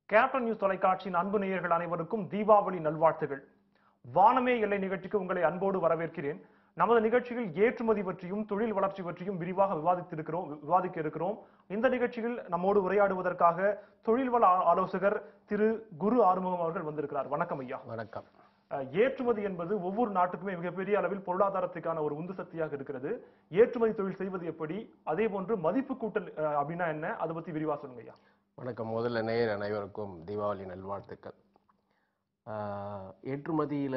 Captain news தொலைக்காட்சியின் அன்பு நேயர்கள் அனைவருக்கும் தீபாவளி நல்வாழ்த்துகள் வானமே எல்லை நிகழ்ச்சிக்கு உங்களை அன்போடு வரவேற்கிறேன் நமது நிகழ்ச்சியில் ஏற்றுமதி பற்றியும் தொழில் வளர்ச்சி பற்றியும் விரிவாக விவாதித்திருக்கிறோம் விவாதிக்க இருக்கிறோம் இந்த நிகழ்ச்சியில் நம்மோடு உரையாடுவதற்காக தொழில் வள ஆ- ஆலோசகர் திரு குரு ஆறுமுகம் அவர்கள் வந்திருக்கிறார் வணக்கம் ஐயா வணக்கம் அஹ், ஏற்றுமதி என்பது ஒவ்வொரு நாட்டுக்குமே மிகப்பெரிய அளவில் பொருளாதாரத்துக்கான ஒரு உந்து சக்தியாக இருக்கிறது ஏற்றுமதி தொழில் செய்வது எப்படி அதே போன்று மதிப்பு கூட்டல் அஹ், அப்படின்னா என்ன அதை பத்தி விரிவா சொல்லுங்க ஐயா வணக்கம் முதல்ல நேயர் அனைவருக்கும் தீபாவளி நல்வாழ்த்துக்கள் ஆஹ், ஏற்றுமதியில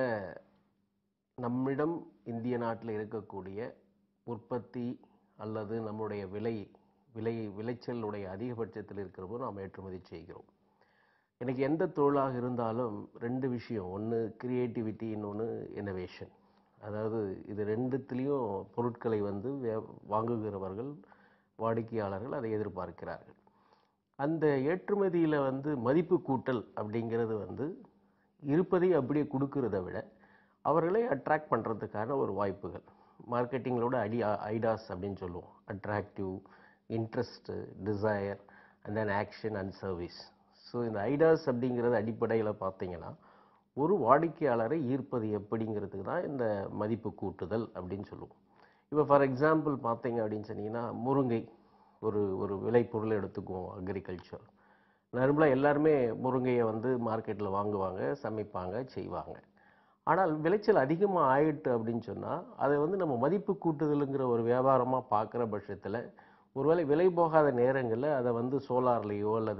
நம்மிடம் இந்திய நாட்டில் இருக்கக்கூடிய உற்பத்தி அல்லது நம்முடைய விலை விலை விளைச்சலுடைய அதிகபட்சத்தில் இருக்கிற போது நாம் ஏற்றுமதி செய்கிறோம் எனக்கு எந்த தொழிலாக இருந்தாலும் ரெண்டு விஷயம் ஒன்று கிரியேட்டிவிட்டி இன்னொன்று இன்னோவேஷன் அதாவது இது ரெண்டுத்துலேயும் பொருட்களை வந்து வே- வாங்குகிறவர்கள் வாடிக்கையாளர்கள் அதை எதிர்பார்க்கிறார்கள் அந்த ஏற்றுமதியில் வந்து மதிப்பு கூட்டல் அப்படிங்கிறது வந்து இருப்பதை அப்படியே கொடுக்கறத விட அவர்களை அட்ராக்ட் பண்ணுறதுக்கான ஒரு வாய்ப்புகள் மார்க்கெட்டிங்களோட அடி ஐடாஸ் அப்படின்னு சொல்லுவோம் attractive interest desire and then action and service so இந்த ஐடாஸ் அப்படிங்கிறது அடிப்படையில் பார்த்தீங்கன்னா ஒரு வாடிக்கையாளரை ஈர்ப்பது எப்படிங்கிறதுக்கு தான் இந்த மதிப்பு கூட்டுதல் அப்படின்னு சொல்லுவோம் இப்போ ஃபார் எக்ஸாம்பிள் பார்த்தீங்க அப்படின்னு சொன்னீங்கன்னா முருங்கை ஒரு ஒரு விளைபொருள் எடுத்துக்குவோம் அக்ரிகல்ச்சர் நார்மலாக எல்லாருமே முருங்கையை வந்து மார்க்கெட்டில் வாங்குவாங்க சமைப்பாங்க செய்வாங்க ஆனால் விளைச்சல் அதிகமாக ஆயிட்டு அப்படின்னு சொன்னால் அதை வந்து நம்ம மதிப்பு கூட்டுதலுங்கிற ஒரு வியாபாரமாக பார்க்குற பட்சத்தில் ஒருவேளை விலை போகாத நேரங்களில் அதை வந்து சோலார்லேயோ அல்லது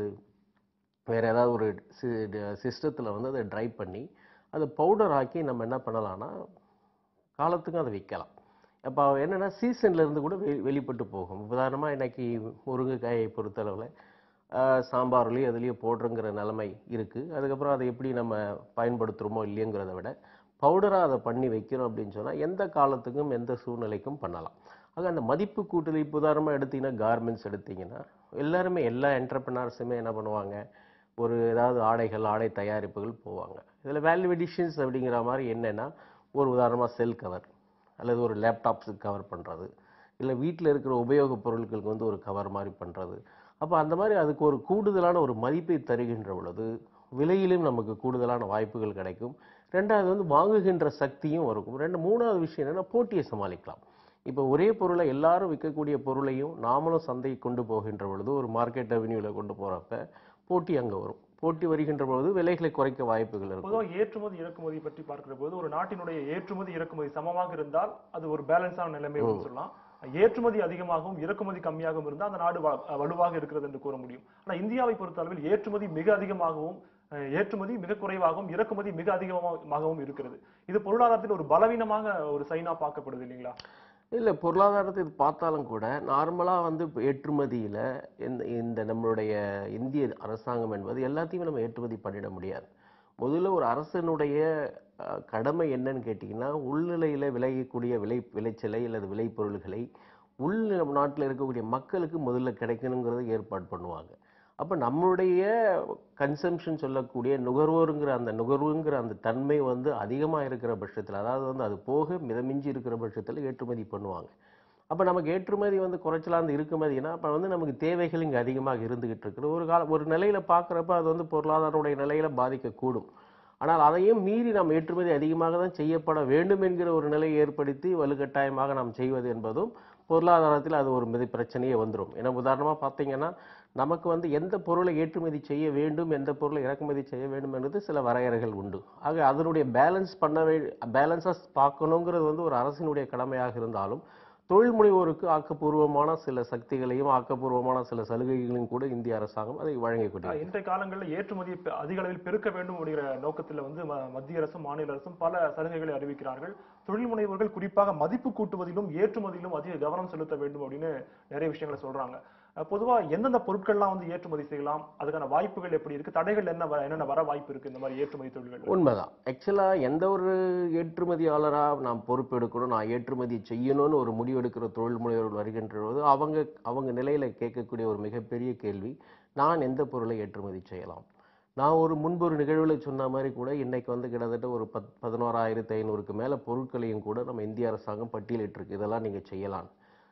வேறு ஏதாவது ஒரு சிஸ்டத்தில் வந்து அதை ட்ரை பண்ணி அதை பவுடர் ஆக்கி நம்ம என்ன பண்ணலாம்னா காலத்துக்கும் அதை விற்கலாம் அப்போ என்னென்னா சீசன்லேருந்து கூட வெ வெளிப்பட்டு போகும் உதாரணமாக இன்னைக்கு முருங்கைக்காயை பொறுத்தளவில் ஆஹ், சாம்பார்லேயும் அதுலேயும் போடுறங்கிற நிலைமை இருக்குது அதுக்கப்புறம் அதை எப்படி நம்ம பயன்படுத்துகிறோமோ இல்லையங்கிறத விட பவுடராக அதை பண்ணி வைக்கிறோம் அப்படின்னு சொன்னால் எந்த காலத்துக்கும் எந்த சூழ்நிலைக்கும் பண்ணலாம் ஆக அந்த மதிப்பு கூட்டல் இப்போ உதாரணமாக எடுத்தீங்கன்னா கார்மெண்ட்ஸ் எடுத்தீங்கன்னா எல்லாருமே எல்லா என்டர்பிரினர்ஸுமே என்ன பண்ணுவாங்க ஒரு ஏதாவது ஆடைகள் ஆடை தயாரிப்புகள் போவாங்க இதில் வேல்யூ எடிஷன்ஸ் அப்படிங்கிற மாதிரி என்னென்னா ஒரு உதாரணமாக செல் கவர் அல்லது ஒரு லேப்டாப்ஸுக்கு கவர் பண்ணுறது இல்லை வீட்டில் இருக்கிற உபயோகப் பொருட்களுக்கு வந்து ஒரு கவர் மாதிரி பண்ணுறது அப்போ அந்த மாதிரி அதுக்கு ஒரு கூடுதலான ஒரு மதிப்பை தருகின்ற பொழுது விலையிலும் நமக்கு கூடுதலான வாய்ப்புகள் கிடைக்கும் ரெண்டாவது வந்து வாங்குகின்ற சக்தியும் இருக்கும் ரெண்டு மூணாவது விஷயம் என்னென்னா போட்டியை சமாளிக்கலாம் இப்போ ஒரே பொருளை எல்லாரும் விற்கக்கூடிய பொருளையும் நாமளும் சந்தைக்கு கொண்டு போகின்ற பொழுது ஒரு மார்க்கெட் ரெவன்யூவில் கொண்டு போகிறப்ப போட்டி அங்கே வரும் போட்டி வருகின்ற பொழுது விலைகளை குறைக்க வாய்ப்புகள் இருக்கும் பொதுவாக ஏற்றுமதி இறக்குமதி பற்றி பார்க்கிற போது ஒரு நாட்டினுடைய ஏற்றுமதி இறக்குமதி சமமாக இருந்தால் அது ஒரு பேலன்ஸான நிலைமை அப்படின்னு சொல்லலாம் ஏற்றுமதி அதிகமாகவும் இறக்குமதி கம்மியாகவும் இருந்தால் அந்த நாடு வ- வலுவாக இருக்கிறது என்று கூற முடியும் ஆனா இந்தியாவை பொறுத்தளவில் ஏற்றுமதி மிக அதிகமாகவும் அஹ், ஏற்றுமதி மிக குறைவாகவும் இறக்குமதி மிக அதிகமாகவும் இருக்கிறது இது பொருளாதாரத்தில் ஒரு பலவீனமாக ஒரு சைனா பார்க்கப்படுது இல்லைங்களா இல்லை பொருளாதாரத்தை இது பார்த்தாலும் கூட நார்மலாக வந்து இப்போ ஏற்றுமதியில் இந்த இந்த நம்மளுடைய இந்திய அரசாங்கம் என்பது எல்லாத்தையுமே நம்ம ஏற்றுமதி பண்ணிட முடியாது முதல்ல ஒரு அரசனுடைய அஹ், கடமை என்னன்னு கேட்டிங்கன்னா உள்நிலையில் விளையக்கூடிய விளை விளைச்சலை அல்லது விளைபொருள்களை உள் நம்ம நாட்டில் இருக்கக்கூடிய மக்களுக்கு முதல்ல கிடைக்கணுங்கிறத ஏற்பாடு பண்ணுவாங்க அப்போ நம்மளுடைய கன்சம்ஷன் சொல்லக்கூடிய நுகர்வோருங்கிற அந்த நுகர்வுங்கிற அந்த தன்மை வந்து அதிகமாக இருக்கிற பட்சத்தில் அதாவது வந்து அது போக மிதமிஞ்சி இருக்கிற பட்சத்தில் ஏற்றுமதி பண்ணுவாங்க அப்போ நமக்கு ஏற்றுமதி வந்து குறைச்சலாந்து இருக்குமதினா அப்போ வந்து நமக்கு தேவைகள் இங்கே அதிகமாக இருந்துகிட்டு இருக்குது ஒரு கால ஒரு நிலையில் பார்க்குறப்ப அது வந்து பொருளாதாரனுடைய நிலையில் பாதிக்கக்கூடும் ஆனால் அதையும் மீறி நாம் ஏற்றுமதி அதிகமாக தான் செய்யப்பட வேண்டும் என்கிற ஒரு நிலையை ஏற்படுத்தி வலுக்கட்டாயமாக நாம் செய்வது என்பதும் பொருளாதாரத்தில் அது ஒரு மித பிரச்சனையே வந்துடும் ஏன்னா உதாரணமாக பார்த்தீங்கன்னா நமக்கு வந்து எந்த பொருளை ஏற்றுமதி செய்ய வேண்டும் எந்த பொருளை இறக்குமதி செய்ய வேண்டும் என்பது சில வரையறைகள் உண்டு ஆக அதனுடைய பேலன்ஸ் பண்ண வே பேலன்ஸாக பார்க்கணுங்கிறது வந்து ஒரு அரசினுடைய கடமையாக இருந்தாலும் தொழில் முனைவோருக்கு ஆக்கப்பூர்வமான சில சக்திகளையும் ஆக்கப்பூர்வமான சில சலுகைகளையும் கூட இந்திய அரசாங்கம் அதை வழங்கக்கூடிய இன்றைய காலங்களில் ஏற்றுமதியை பெ- அதிக அளவில் பெருக்க வேண்டும் அப்படிங்கிற நோக்கத்தில் வந்து ம- மத்திய அரசும் மாநில அரசும் பல சலுகைகளை அறிவிக்கிறார்கள் தொழில் முனைவோர்கள் குறிப்பாக மதிப்பு கூட்டுவதிலும் ஏற்றுமதியிலும் அதிக கவனம் செலுத்த வேண்டும் அப்படின்னு நிறைய விஷயங்களை சொல்றாங்க அஹ் பொதுவா எந்தெந்த பொருட்கள்லாம் வந்து ஏற்றுமதி செய்யலாம் அதுக்கான வாய்ப்புகள் எப்படி இருக்கு தடைகள் என்ன வ- என்னென்ன வர வாய்ப்பு இருக்கு இந்த மாதிரி ஏற்றுமதி தொழில்கள் உண்மைதான் ஆக்சுவலாக எந்த ஒரு ஏற்றுமதியாளராக நாம் பொறுப்பெடுக்கணும் நான் ஏற்றுமதி செய்யணும்னு ஒரு முடிவெடுக்கிற தொழில் முனைவர்கள் வருகின்ற போது அவங்க அவங்க நிலையில் கேட்கக்கூடிய ஒரு மிகப்பெரிய கேள்வி நான் எந்த பொருளை ஏற்றுமதி செய்யலாம் நான் ஒரு முன்பு ஒரு நிகழ்வில் சொன்ன மாதிரி கூட இன்னைக்கு வந்து கிட்டத்தட்ட ஒரு பத் பதினோராயிரத்து ஐநூறுக்கு மேலே பொருட்களையும் கூட நம்ம இந்திய அரசாங்கம் பட்டியலிட்டிருக்கு இதெல்லாம் நீங்கள் செய்யலாம்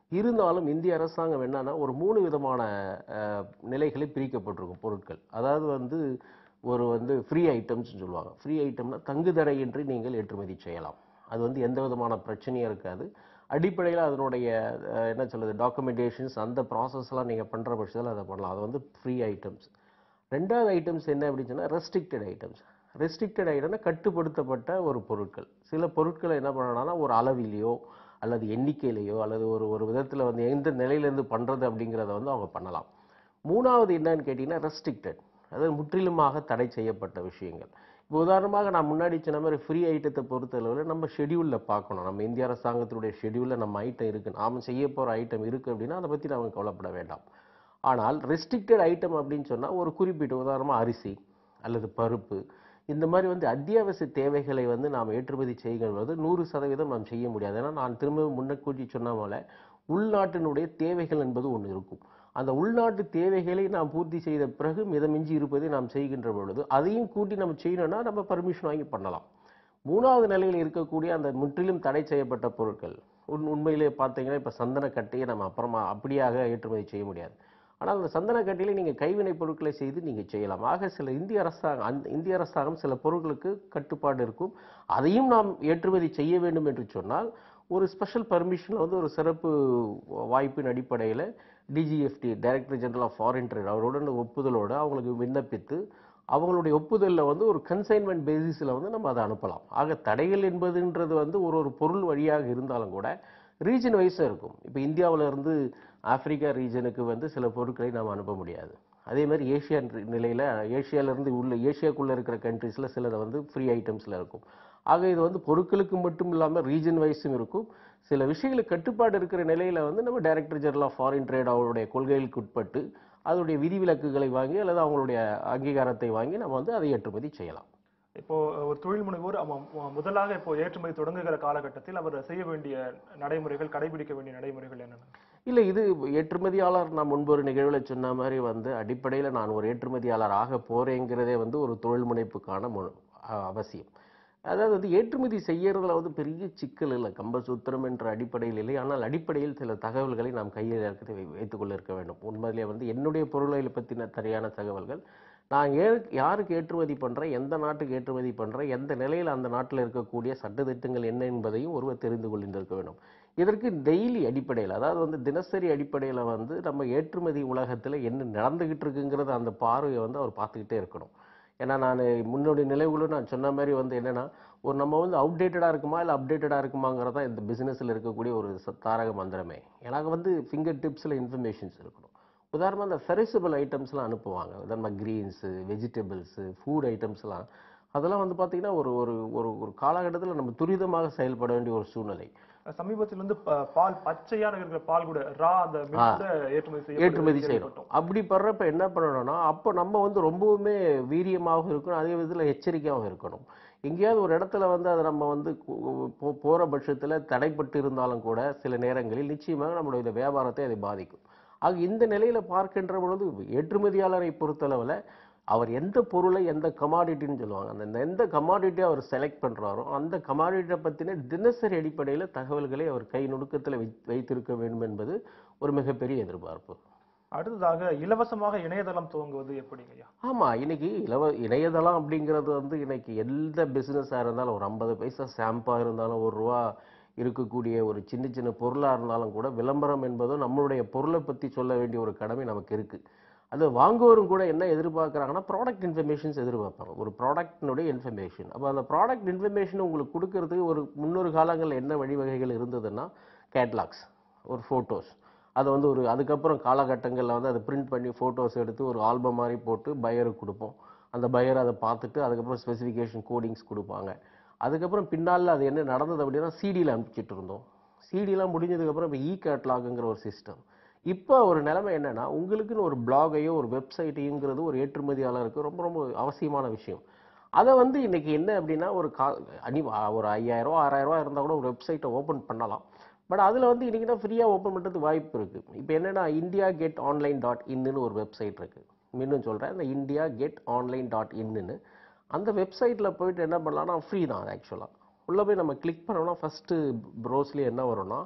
இருந்தாலும் இந்திய அரசாங்கம் என்னன்னா ஒரு மூணு விதமான அஹ், நிலைகளை பிரிக்கப்பட்டிருக்கும் பொருட்கள் அதாவது வந்து ஒரு வந்து ஃப்ரீ ஐட்டம்ஸ் சொல்லுவாங்க ஃப்ரீ ஐட்டம்னா தங்குதடையின்றி நீங்கள் ஏற்றுமதி செய்யலாம் அது வந்து எந்த விதமான பிரச்சனையும் இருக்காது அடிப்படையில் அதனுடைய அஹ், என்ன சொல்றது டாக்குமெண்டேஷன்ஸ் அந்த ப்ராசஸ்லாம் நீங்கள் பண்ணுற பட்சத்தில் அதை பண்ணலாம் அது வந்து ஃப்ரீ ஐட்டம்ஸ் ரெண்டாவது ஐட்டம்ஸ் என்ன அப்படின்னு சொன்னால் ரெஸ்ட்ரிக்டட் ஐட்டம்ஸ் ரெஸ்ட்ரிக்டட் ஐட்டம்னா கட்டுப்படுத்தப்பட்ட ஒரு பொருட்கள் சில பொருட்களை என்ன பண்ணணும்னா ஒரு அளவிலேயோ அல்லது எண்ணிக்கையிலேயோ அல்லது ஒரு ஒரு விதத்தில் வந்து எந்த நிலையிலேருந்து பண்ணுறது அப்படிங்கிறத வந்து அவங்க பண்ணலாம் மூணாவது என்னன்னு கேட்டிங்கன்னா ரெஸ்ட்ரிக்டட் அதாவது முற்றிலுமாக தடை செய்யப்பட்ட விஷயங்கள் இப்போ உதாரணமாக நான் முன்னாடி சொன்ன மாதிரி ஃப்ரீ ஐட்டத்தை பொறுத்தளவில் நம்ம ஷெடியூலில் பார்க்கணும் நம்ம இந்திய அரசாங்கத்தினுடைய ஷெடியூலில் நம்ம ஐட்டம் இருக்குது நாம செய்ய போகிற ஐட்டம் இருக்குது அப்படின்னா அதை பற்றி நம்ம கவலைப்பட வேண்டாம் ஆனால் ரெஸ்ட்ரிக்டட் ஐட்டம் அப்படின்னு சொன்னால் ஒரு குறிப்பிட்ட உதாரணமாக அரிசி அல்லது பருப்பு இந்த மாதிரி வந்து அத்தியாவசிய தேவைகளை வந்து நாம் ஏற்றுமதி செய்கிறது நூறு சதவீதம் நாம் செய்ய முடியாது ஏன்னா நான் திரும்ப முன்ன கூட்டி சொன்ன போல உள்நாட்டினுடைய தேவைகள் என்பது ஒன்று இருக்கும் அந்த உள்நாட்டு தேவைகளை நாம் பூர்த்தி செய்த பிறகு மிதமிஞ்சி இருப்பதை நாம் செய்கின்ற பொழுது அதையும் கூட்டி நம்ம செய்யணும்னா நம்ம பர்மிஷன் வாங்கி பண்ணலாம் மூணாவது நிலையில் இருக்கக்கூடிய அந்த முற்றிலும் தடை செய்யப்பட்ட பொருட்கள் உண் உண்மையிலே பார்த்தீங்கன்னா இப்போ சந்தனக்கட்டையை நம்ம அப்புறமா அப்படியாக ஏற்றுமதி செய்ய முடியாது ஆனால் அந்த சந்தனக்கட்டையில நீங்கள் கைவினைப் பொருட்களை செய்து நீங்கள் செய்யலாம் ஆக சில இந்திய அரசாங்கம் அந்த இந்திய அரசாங்கம் சில பொருட்களுக்கு கட்டுப்பாடு இருக்கும் அதையும் நாம் ஏற்றுமதி செய்ய வேண்டும் என்று சொன்னால் ஒரு ஸ்பெஷல் பர்மிஷன் வந்து ஒரு சிறப்பு வாய்ப்பின் அடிப்படையில் DGFT director general of foreign trade அவரோட ஒப்புதலோடு அவங்களுக்கு விண்ணப்பித்து அவங்களுடைய ஒப்புதலில் வந்து ஒரு கன்சைன்மெண்ட் பேசிஸில் வந்து நம்ம அதை அனுப்பலாம் ஆக தடைகள் என்பதுன்றது வந்து ஒரு ஒரு பொருள் வழியாக இருந்தாலும் கூட ரீஜன் வைஸாக இருக்கும் இப்போ இந்தியாவுல இருந்து ஆப்பிரிக்கா ரீஜனுக்கு வந்து சில பொருட்களை நாம் அனுப்ப முடியாது அதே மாதிரி ஏஷியா நிலையில் ஏஷியாவிலேருந்து உள்ள ஏஷியாக்குள்ளே இருக்கிற கண்ட்ரீஸில் சிலது வந்து ஃப்ரீ ஐட்டம்ஸில் இருக்கும் ஆக இது வந்து பொருட்களுக்கு மட்டும் இல்லாமல் ரீஜன் வைஸும் இருக்கும் சில விஷயங்களுக்கு கட்டுப்பாடு இருக்கிற நிலையில் வந்து நம்ம director general of foreign trade அவருடைய கொள்கைகளுக்கு உட்பட்டு அதனுடைய விதிவிலக்குகளை வாங்கி அல்லது அவங்களுடைய அங்கீகாரத்தை வாங்கி நம்ம வந்து அதை ஏற்றுமதி செய்யலாம் இப்போ ஒரு தொழில் முனைவோர் அவன் மு- முதலாக இப்போ ஏற்றுமதி தொடங்குகிற காலகட்டத்தில் அவர் செய்ய வேண்டிய நடைமுறைகள் கடைபிடிக்க வேண்டிய நடைமுறைகள் என்னென்ன இல்லை இது ஏற்றுமதியாளர் நான் முன்பு ஒரு நிகழ்வில் சொன்ன மாதிரி வந்து அடிப்படையில் நான் ஒரு ஏற்றுமதியாளர் ஆக போறேங்கிறதே வந்து ஒரு தொழில் முனைப்புக்கான மு அ- அவசியம் அதாவது வந்து ஏற்றுமதி செய்யறதுல வந்து பெரிய சிக்கல் இல்லை கம்பசூத்திரம் என்ற அடிப்படையில் இல்லை ஆனால் அடிப்படையில் சில தகவல்களை நாம் கையில் இருக்கிறதை வை- வைத்துக்கொள்ள இருக்க வேண்டும் உண்மையிலே வந்து என்னுடைய பொருளை பற்றின சரியான தகவல்கள் நான் ஏ யாருக்கு ஏற்றுமதி பண்ணுறேன் எந்த நாட்டுக்கு ஏற்றுமதி பண்ணுறேன் எந்த நிலையில் அந்த நாட்டில் இருக்கக்கூடிய சட்டத்திட்டங்கள் என்ன என்பதையும் ஒருவர் தெரிந்து கொண்டிருக்க வேண்டும் இதற்கு டெய்லி அடிப்படையில் அதாவது வந்து தினசரி அடிப்படையில் வந்து நம்ம ஏற்றுமதி உலகத்தில் என்ன நடந்துகிட்டு இருக்குங்கிறத அந்த பார்வையை வந்து அவர் பார்த்துக்கிட்டே இருக்கணும் ஏன்னா நான் முன்னோடி நிலைவுகளும் நான் சொன்ன மாதிரி வந்து என்னன்னா ஒரு நம்ம வந்து அவுடேட்டடாக இருக்குமா இல்லை அப்டேட்டடாக இருக்குமாங்கிறது தான் இந்த பிஸ்னஸில் இருக்கக்கூடிய ஒரு ச- தாரக மந்திரமே எனக்கு வந்து ஃபிங்கர் டிப்ஸில் இன்ஃபர்மேஷன்ஸ் இருக்கணும் உதாரணமாக அந்த ஃபெரிசபிள் ஐட்டம்ஸ்லாம் அனுப்புவாங்க உதாரணமாக க்ரீன்ஸு வெஜிடபிள்ஸு ஃபுட் ஐட்டம்ஸ்லாம் அதெல்லாம் வந்து பார்த்தீங்கன்னா ஒரு ஒரு ஒரு ஒரு காலகட்டத்தில் நம்ம துரிதமாக செயல்பட வேண்டிய ஒரு சூழ்நிலை சமீபத்தில் வந்து ப- பால் பச்சையான இருக்கிற பால் கூட ரா அந்த milk கூட ஏற்றுமதி செய்ய ஏற்றுமதி செய்யணும் அப்படி படுறப்ப என்ன பண்ணணும்னா அப்போ நம்ம வந்து ரொம்பவுமே வீரியமாகவும் இருக்கணும் அதே விதத்தில் எச்சரிக்கையாகவும் இருக்கணும் எங்கேயாவது ஒரு இடத்துல வந்து அதை நம்ம வந்து கு- போ- போற பட்சத்தில் தடைப்பட்டு இருந்தாலும் கூட சில நேரங்களில் நிச்சயமாக நம்மளுடைய வியாபாரத்தை அதை பாதிக்கும் ஆக இந்த நிலையில பார்க்கின்ற பொழுது ஏற்றுமதியாளரை பொறுத்தளவில் அவர் எந்த பொருளை எந்த கமாடிட்டின்னு சொல்லுவாங்க அந்த அந்த எந்த கமாடிட்டியை அவர் செலக்ட் பண்றாரோ அந்த கமாடிட்டியை பற்றின தினசரி அடிப்படையில் தகவல்களை அவர் கை நுணுக்கத்தில் வை வைத்திருக்க வேண்டும் என்பது ஒரு மிகப்பெரிய எதிர்பார்ப்பு அடுத்ததாக இலவசமாக இணையதளம் துவங்குவது எப்படிங்கய்யா ஆமா இன்னைக்கு இலவ இணையதளம் அப்படிங்கிறது வந்து இன்னைக்கு எந்த பிசினஸா இருந்தாலும் ஒரு ஐம்பது பைசா ஸ்டாம்பா இருந்தாலும் ஒரு ரூபா இருக்கக்கூடிய ஒரு சின்ன சின்ன பொருளா இருந்தாலும் கூட விளம்பரம் என்பதும் நம்மளுடைய பொருளை பத்தி சொல்ல வேண்டிய ஒரு கடமை நமக்கு இருக்கு அது வாங்குவோரும் கூட என்ன எதிர்பார்க்குறாங்கன்னா ப்ராடக்ட் இன்ஃபர்மேஷன்ஸ் எதிர்பார்ப்பாங்க ஒரு ப்ராடக்டினுடைய இன்ஃபர்மேஷன் அப்போ அந்த ப்ராடக்ட் இன்ஃபர்மேஷன் உங்களுக்கு கொடுக்கறதுக்கு ஒரு முன்னொரு காலங்களில் என்ன வழிவகைகள் இருந்ததுன்னா கேட்லாக்ஸ் ஒரு ஃபோட்டோஸ் அதை வந்து ஒரு அதுக்கப்புறம் காலகட்டங்களில் வந்து அதை பிரிண்ட் பண்ணி ஃபோட்டோஸ் எடுத்து ஒரு ஆல்பம் மாதிரி போட்டு பையருக்கு கொடுப்போம் அந்த பையர் அதை பார்த்துட்டு அதுக்கப்புறம் ஸ்பெசிஃபிகேஷன் கோடிங்ஸ் கொடுப்பாங்க அதுக்கப்புறம் பின்னால் அது என்ன நடந்தது அப்படின்னா சிடியில் அனுப்பிச்சிட்டு இருந்தோம் சிடிலாம் முடிஞ்சதுக்கப்புறம் இப்போ இ கேட்லாகுங்கிற ஒரு சிஸ்டம் இப்போ ஒரு நிலைமை என்னன்னா உங்களுக்குன்னு ஒரு பிளாகையோ ஒரு வெப்சைட்டையுங்கிறது ஒரு ஏற்றுமதியாளருக்கு ரொம்ப ரொம்ப அவசியமான விஷயம் அதை வந்து இன்னைக்கு என்ன அப்படின்னா ஒரு கா அனி ஒரு ஐயாயிரம் ரூபா ஆறாயிரம் ரூபா இருந்தால் கூட ஒரு வெப்சைட்டை ஓப்பன் பண்ணலாம் பட் அதில் வந்து இன்னைக்கு தான் ஃப்ரீயாக ஓப்பன் பண்ணுறதுக்கு வாய்ப்பு இருக்குது இப்போ என்னன்னா இந்தியா கெட் ஆன்லைன் டாட் இன்னுன்னு ஒரு வெப்சைட் இருக்குது மீண்டும் சொல்கிறேன் இந்த இந்தியா கெட் ஆன்லைன் டாட் இன்னுன்னு அந்த வெப்சைட்டில் போயிட்டு என்ன பண்ணலாம்னா ஃப்ரீ தான் ஆக்சுவலாக உள்ளே போய் நம்ம கிளிக் பண்ணோம்னா ஃபஸ்ட்டு ப்ரோஸ்லேயே என்ன வரும்னா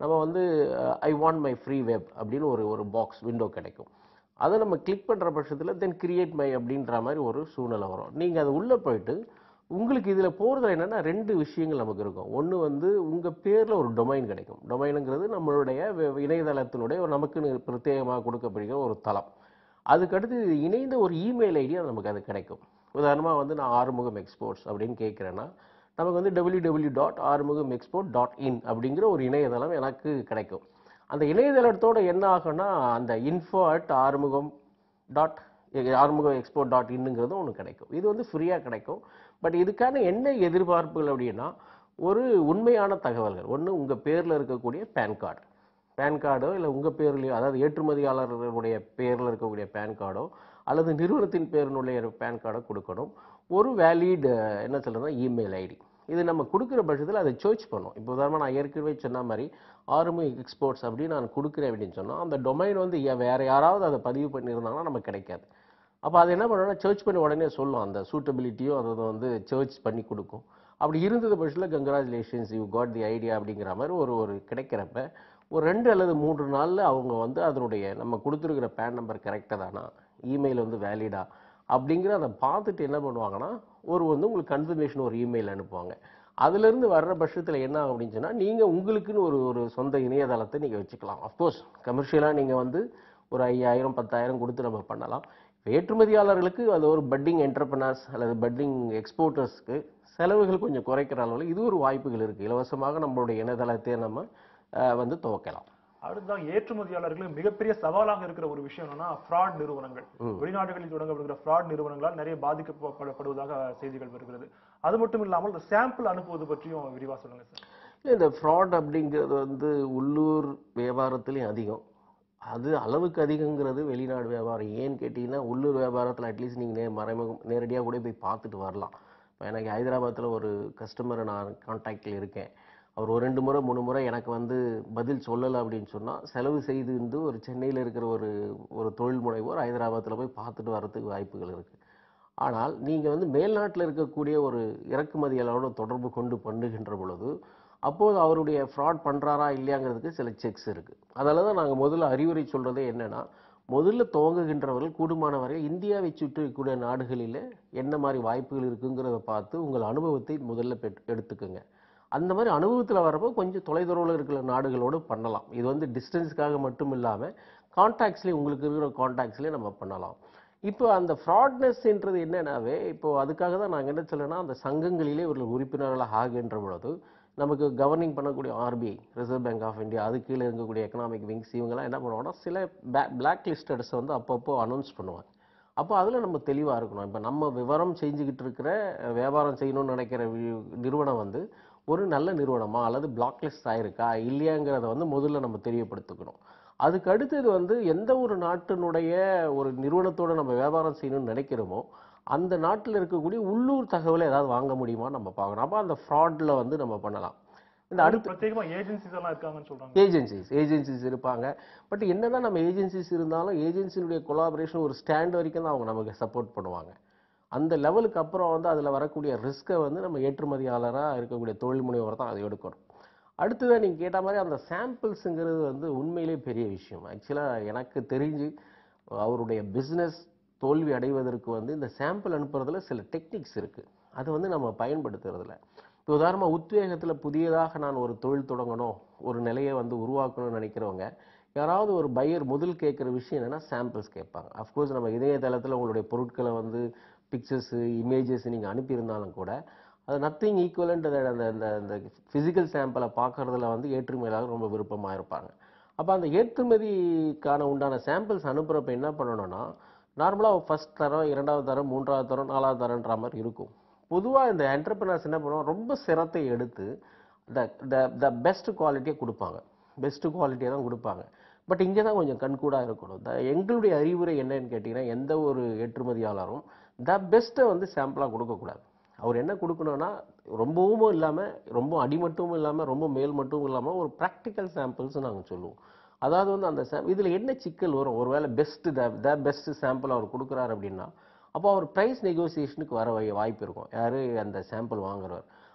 நம்ம வந்து I want my free web அப்படின்னு ஒரு ஒரு பாக்ஸ் விண்டோ கிடைக்கும் அதை நம்ம கிளிக் பண்ணுற பட்சத்தில் தென் கிரியேட் மை அப்படின்ற மாதிரி ஒரு சூழ்நிலை வரும் நீங்கள் அது உள்ளே போயிட்டு உங்களுக்கு இதில் போகிறதுல என்னென்னா ரெண்டு விஷயங்கள் நமக்கு இருக்கும் ஒன்று வந்து உங்கள் பேரில் ஒரு டொமைன் கிடைக்கும் டொமைனுங்கிறது நம்மளுடைய வெ- இணையதளத்தினுடைய ஒரு நமக்குன்னு பிரத்யேகமாக கொடுக்கப்படுகிற ஒரு தளம் அதுக்கடுத்து இது இணைந்த ஒரு இமெயில் ஐடி நமக்கு அது கிடைக்கும் உதாரணமாக வந்து நான் ஆறுமுகம் எக்ஸ்போர்ட்ஸ் அப்படின்னு கேட்குறேன்னா நமக்கு வந்து www dot Arumugam export dot in அப்படிங்கிற ஒரு இணையதளம் எனக்கு கிடைக்கும் அந்த இணையதளத்தோட என்ன ஆகும்னா அந்த info at Arumugam dot Arumugam export dot இன்னுங்கிறதும் ஒன்று கிடைக்கும் இது வந்து ஃப்ரீயாக கிடைக்கும் பட் இதுக்கான என்ன எதிர்பார்ப்புகள் அப்படின்னா ஒரு உண்மையான தகவல்கள் ஒன்று உங்கள் பேரில் இருக்கக்கூடிய பேன் கார்டு பேன் கார்டோ இல்லை உங்கள் பேர்லையோ அதாவது ஏற்றுமதியாளர்களுடைய பேரில் இருக்கக்கூடிய பேன் கார்டோ அல்லது நிறுவனத்தின் பேரினுடைய பேன் கார்டோ கொடுக்கணும் ஒரு வேலிட் என்ன சொல்கிறதுனா இமெயில் ஐடி இது நம்ம கொடுக்குற பட்சத்தில் அதை சர்ச் பண்ணும் இப்போ உதாரணமாக நான் ஏற்கனவே சொன்ன மாதிரி ஆர்மி எக்ஸ்போர்ட்ஸ் அப்படின்னு நான் கொடுக்குறேன் அப்படின்னு சொன்னால் அந்த டொமைன் வந்து யா- வேற யாராவது அதை பதிவு பண்ணியிருந்தாங்கன்னா நமக்கு கிடைக்காது அப்போ அது என்ன பண்ணணும்னா சர்ச் பண்ணி உடனே சொல்லும் அந்த சூட்டபிலிட்டியும் அதை வந்து சர்ச் பண்ணி கொடுக்கும் அப்படி இருந்தது பட்சத்தில் congratulations you got the idea அப்படிங்கிற மாதிரி ஒரு ஒரு கிடைக்கிறப்ப ஒரு ரெண்டு அல்லது மூன்று நாளில் அவங்க வந்து அதனுடைய நம்ம கொடுத்துருக்கிற பேன் நம்பர் கரெக்டாக தானா இமெயில் வந்து வேலிடா அப்படிங்கிற அதை பார்த்துட்டு என்ன பண்ணுவாங்கன்னா ஒரு வந்து உங்களுக்கு கன்ஃபர்மேஷன் ஒரு இமெயில் அனுப்புவாங்க அதுலேருந்து வர்ற பட்சத்தில் என்ன ஆகும் அப்படின்னு சொன்னால் நீங்கள் உங்களுக்குன்னு ஒரு ஒரு சொந்த இணையதளத்தை நீங்கள் வச்சுக்கலாம் அஃப்கோர்ஸ் கமர்ஷியலாக நீங்கள் வந்து ஒரு ஐயாயிரம் பத்தாயிரம் கொடுத்து நம்ம பண்ணலாம் ஏற்றுமதியாளர்களுக்கு அது ஒரு பட்டிங் என்டர்பிரனர்ஸ் அல்லது பட்டிங் எக்ஸ்போர்ட்டர்ஸ்க்கு செலவுகள் கொஞ்சம் குறைக்கிற அளவில் இது ஒரு வாய்ப்புகள் இருக்குது இலவசமாக நம்மளுடைய இணையதளத்தை நம்ம அஹ், வந்து துவக்கலாம் அடுத்ததான் ஏற்றுமதியாளர்களுக்கு மிகப்பெரிய சவாலாக இருக்கிற ஒரு விஷயம் என்னன்னா ஃப்ராட் நிறுவனங்கள் ம். வெளிநாடுகளில் தொடங்கப்படுகிற ஃப்ராட் நிறுவனங்களால் நிறைய பாதிக்கப்படுவதாக செய்திகள் வருகிறது அது மட்டும் இல்லாமல் இந்த சாம்பிள் அனுப்புவது பற்றியும் விரிவா சொல்லுங்க சார் இல்லை இந்த ஃப்ராட் அப்படிங்கிறது வந்து உள்ளூர் வியாபாரத்துலேயும் அதிகம் அது அளவுக்கு அதிகங்கிறது வெளிநாடு வியாபாரம் ஏன்னு கேட்டிங்கன்னா உள்ளூர் வியாபாரத்தில் அட்லீஸ்ட் நீங்கள் நே மறைமுகம் நேரடியாக கூட போய் பார்த்துட்டு வரலாம் இப்போ எனக்கு ஹைதராபாத்தில் ஒரு கஸ்டமரை நான் கான்டாக்டில் இருக்கேன் அவர் ஒரு ரெண்டு முறை மூணு முறை எனக்கு வந்து பதில் சொல்லலை அப்படின்னு சொன்னால் செலவு செய்து இருந்து ஒரு சென்னையில் இருக்கிற ஒரு ஒரு தொழில் முனைவோர் ஹைதராபாத்தில் போய் பார்த்துட்டு வரதுக்கு வாய்ப்புகள் இருக்குது ஆனால் நீங்கள் வந்து மேல்நாட்டில் இருக்கக்கூடிய ஒரு இறக்குமதியாளரோட தொடர்பு கொண்டு பண்ணுகின்ற பொழுது அப்போது அவருடைய ஃப்ராட் பண்ணுறாரா இல்லையாங்கிறதுக்கு சில செக்ஸ் இருக்குது அதில் தான் நாங்கள் முதல்ல அறிவுரை சொல்கிறதே என்னென்னா முதல்ல துவங்குகின்றவர்கள் கூடுமானவரை இந்தியாவை சுற்றிக்கூடிய நாடுகளில் என்ன மாதிரி வாய்ப்புகள் இருக்குங்கிறத பார்த்து உங்கள் அனுபவத்தை முதல்ல பெற் எடுத்துக்கோங்க அந்த மாதிரி அனுபவத்தில் வரப்போ கொஞ்சம் தொலைதூரத்தில் இருக்கிற நாடுகளோடு பண்ணலாம் இது வந்து டிஸ்டன்ஸ்க்காக மட்டும் இல்லாமல் கான்டாக்ட்ஸ்லேயே உங்களுக்கு இருக்கிற கான்டாக்ட்ஸ்லேயே நம்ம பண்ணலாம் இப்போ அந்த ஃப்ராட்னஸ்ன்றது என்னன்னாவே இப்போ அதுக்காக தான் நாங்கள் என்ன சொல்லணும்னா அந்த சங்கங்களிலே ஒரு உறுப்பினர்களாக ஆகின்ற பொழுது நமக்கு கவர்னிங் பண்ணக்கூடிய RBI reserve bank of India அது கீழே இருக்கக்கூடிய எக்கனாமிக் விங்ஸ் இவங்கெல்லாம் என்ன பண்ணுவாங்கன்னா சில பிளாக் லிஸ்டர்ஸை வந்து அப்பப்போ அனௌன்ஸ் பண்ணுவாங்க அப்போ அதில் நம்ம தெளிவாக இருக்கணும் இப்போ நம்ம விவரம் செஞ்சுக்கிட்டு இருக்கிற அஹ், வியாபாரம் செய்யணும்னு நினைக்கிற வி- நிறுவனம் வந்து ஒரு நல்ல நிறுவனமா அல்லது பிளாக் லிஸ்ட் ஆயிருக்கா இல்லையாங்கிறத வந்து முதல்ல நம்ம தெரியப்படுத்திக்கணும் அதுக்கு அடுத்தது வந்து எந்த ஒரு நாட்டினுடைய ஒரு நிறுவனத்தோட நம்ம வியாபாரம் செய்யணும்னு நினைக்கிறோமோ அந்த நாட்டில் இருக்கக்கூடிய உள்ளூர் தகவலை ஏதாவது வாங்க முடியுமா நம்ம பார்க்கணும் அப்போ அந்த ஃப்ராடில் வந்து நம்ம பண்ணலாம் இந்த அடுத்த பிரத்யேகமா ஏஜென்சிஸ் எல்லாம் இருக்காங்கன்னு சொல்றாங்க ஏஜென்சிஸ் ஏஜென்சிஸ் இருப்பாங்க பட் என்னதான் நம்ம ஏஜென்சிஸ் இருந்தாலும் ஏஜென்சியுடைய கொலாபரேஷன் ஒரு ஸ்டாண்ட் வரைக்கும் தான் அவங்க நமக்கு சப்போர்ட் பண்ணுவாங்க அந்த லெவலுக்கு அப்புறம் வந்து அதில் வரக்கூடிய ரிஸ்க்கை வந்து நம்ம ஏற்றுமதியாளராக இருக்கக்கூடிய தொழில் முனைவோர் தான் அதை எடுக்கணும் அடுத்ததாக நீங்கள் கேட்ட மாதிரி அந்த சாம்பிள்ஸுங்கிறது வந்து உண்மையிலே பெரிய விஷயம் ஆக்சுவலாக எனக்கு தெரிஞ்சு அவருடைய பிஸ்னஸ் தோல்வி அடைவதற்கு வந்து இந்த சாம்பிள் அனுப்புறதுல சில டெக்னிக்ஸ் இருக்குது அது வந்து நம்ம பயன்படுத்துறதில்ல இப்போ உதாரணமாக உத்வேகத்தில் புதியதாக நான் ஒரு தொழில் தொடங்கணும் ஒரு நிலையை வந்து உருவாக்கணும்னு நினைக்கிறவங்க யாராவது ஒரு பையர் முதல் கேட்குற விஷயம் என்னென்னா சாம்பிள்ஸ் கேட்பாங்க அஃப்கோர்ஸ் நம்ம இணையதளத்தில் உங்களுடைய பொருட்களை வந்து பிக்சர்ஸு இமேஜஸ் நீங்கள் அனுப்பியிருந்தாலும் கூட அது நத்திங் ஈக்குவலண்ட் அந்த அந்த அந்த ஃபிசிக்கல் சாம்பிளை பார்க்கறதுல வந்து ஏற்றுமதியாளர் ரொம்ப விருப்பமாக இருப்பாங்க அப்போ அந்த ஏற்றுமதிக்கான உண்டான சாம்பிள்ஸ் அனுப்புகிறப்ப என்ன பண்ணணும்னா நார்மலாக ஃபர்ஸ்ட் தரம் இரண்டாவது தரம் மூன்றாவது தரம் நாலாவது தரம்ன்ற மாதிரி இருக்கும் பொதுவாக இந்த என்டர்பிரினர்ஸ் என்ன பண்ணுவாங்க ரொம்ப சிரத்தை எடுத்து த த த பெஸ்ட் குவாலிட்டியை கொடுப்பாங்க பெஸ்ட் குவாலிட்டியை தான் கொடுப்பாங்க பட் இங்கே தான் கொஞ்சம் கண்கூடாக இருக்கணும் த எங்களுடைய அறிவுரை என்னன்னு கேட்டிங்கன்னா எந்த ஒரு ஏற்றுமதியாளரும் த பெஸ்ட்டை வந்து சாம்பிளாக கொடுக்கக்கூடாது அவர் என்ன கொடுக்கணும்னா ரொம்பவும் இல்லாமல் ரொம்ப அடிமட்டும் இல்லாமல் ரொம்ப மேல் மட்டும் இல்லாமல் ஒரு ப்ராக்டிக்கல் சாம்பிள்ஸ் நாங்கள் சொல்லுவோம் அதாவது வந்து அந்த சாம் இதில் என்ன சிக்கல் வரும் ஒருவேளை best the the best sample அவர் கொடுக்குறாரு அப்படின்னா அப்போ அவர் ப்ரைஸ் நெகோசியேஷனுக்கு வர வை- வாய்ப்பு இருக்கும் யார் அந்த சாம்பிள் வாங்குறவர்